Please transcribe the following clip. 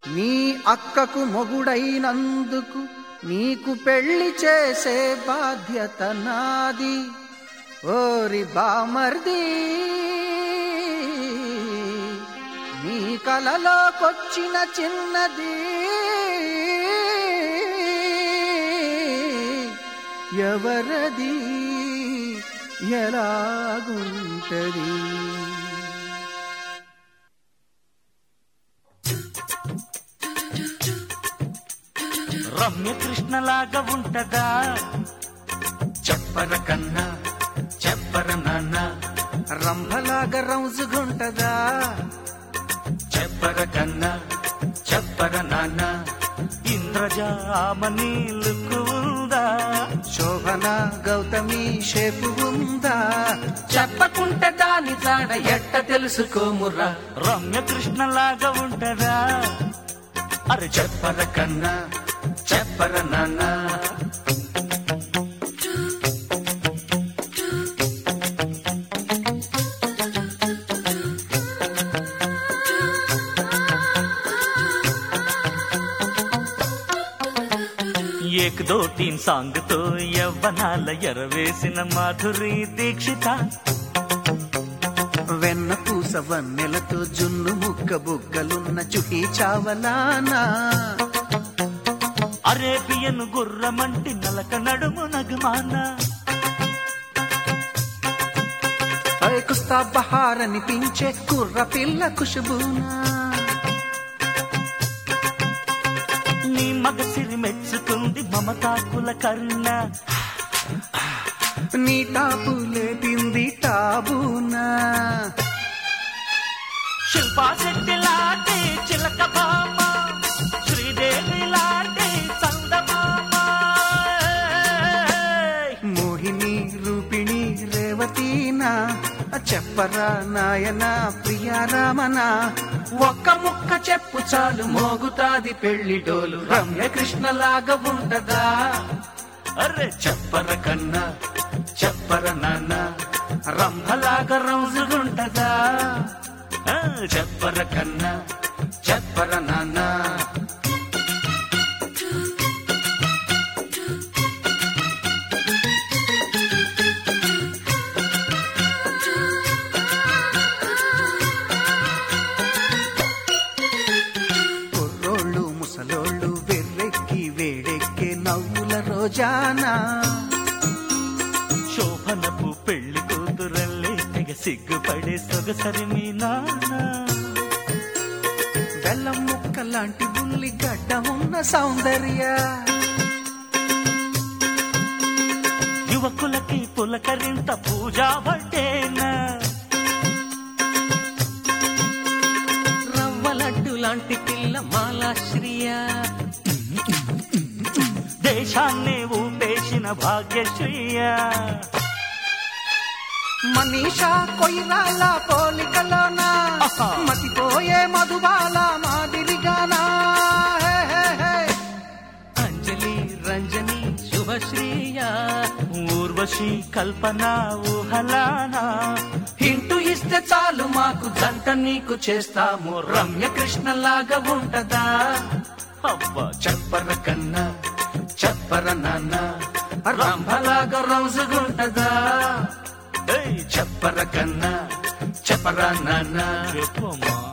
నీ అక్కకు మొగుడైనందుకు నీకు పెళ్లి చేసే బాధ్యత నాది ఓరి బామర్ది నీ కలలోకొచ్చిన చిన్నది ఎవరది ఎలాగుంటది రమ్య కృష్ణలాగా ఉంటదా చెప్పర కన్నా చెప్పర నాన్న రంభలాగా రౌజుగుంటదా చెప్పర కన్నా చెప్పర నాన్న ఇంద్రజామని లుక్కు ఉందా శోభన గౌతమి షేపు ఉందా చెప్పకుంటే దాని జాడ ఎట్ట తెలుసుకోమురా రమ్య కృష్ణలాగా ఉంటదా అరే చెప్పర కన్నా చెప్పర నాన్న ఏక్ దో తీన్ సాంగ్ తో యవ్వనాల ఎరవేసిన మాధురి దీక్షిత వెన్న పూస వన్నెలతో జున్ను ముక్క బుగ్గలున్న చుహి చావలానా అరేబియన్ గుర్రమంటి నలక నడుము నగమాన అరే కుస్తా బహార్ అనిపించే కుర్ర పిల్ల ఖుషబూనా నీ మగసిరి మెచ్చుకుంది మమతాకుల కరుణ నీ టాపు లేపింది టాబూనా శిల్పా శెట్టి లాంటి చిలక బామ శ్రీదేవి లాంటి చందమామ మోహిని రూపిణి రేవతీనా చెప్పరా నాయన ప్రియారామనా ఒక్క ముక్క చెప్పు చాలు మోగుతాది పెళ్లి డోలు రమ్య కృష్ణలాగా ఉంటదా అరే చెప్పర కన్నా చెప్పర నాన్న రంభలాగా రోజుగుంటదా ఆ, చెప్పర కన్నా చెప్పర నాన్న కుర్రోళ్ళు ముసలోళ్ళు వెర్రెక్కి వేడెక్కే నవ్వుల రోజానా శోభనపు పెళ్లి కూతురల్లే తెగ సిగ్గుపడే సొగసరి మీ నాన్న బెల్లం ముక్క లాంటి బుల్లి గడ్డ ఉన్న సౌందర్య యువకులకి పులకరింత పూజా పట్టేనా రవ్వలడ్డు లాంటి పిల్ల మాలాశ్రియ దేశాన్ని ఊపేసిన భాగ్యశ్రీయ మనీషా కొయ్యాల పోలికలోనా ఆహా. మతిపోయే మధుబాల మాదిరిగానా హే, హే, హే. అంజలి రంజని శుభశ్రీయ ఊర్వశి కల్పన ఊహలానా హింటూ ఇస్తే చాలు మాకు జంట నీకు చేస్తాము రమ్య కృష్ణలాగా ఉంటదా అబ్బా చెప్పర కన్నా చెప్పర నాన్న రంభలాగా రోజుగుంటదా ఏయ్, చెప్పర కన్నా చెప్పరా నాన్న చెప్పమ్మా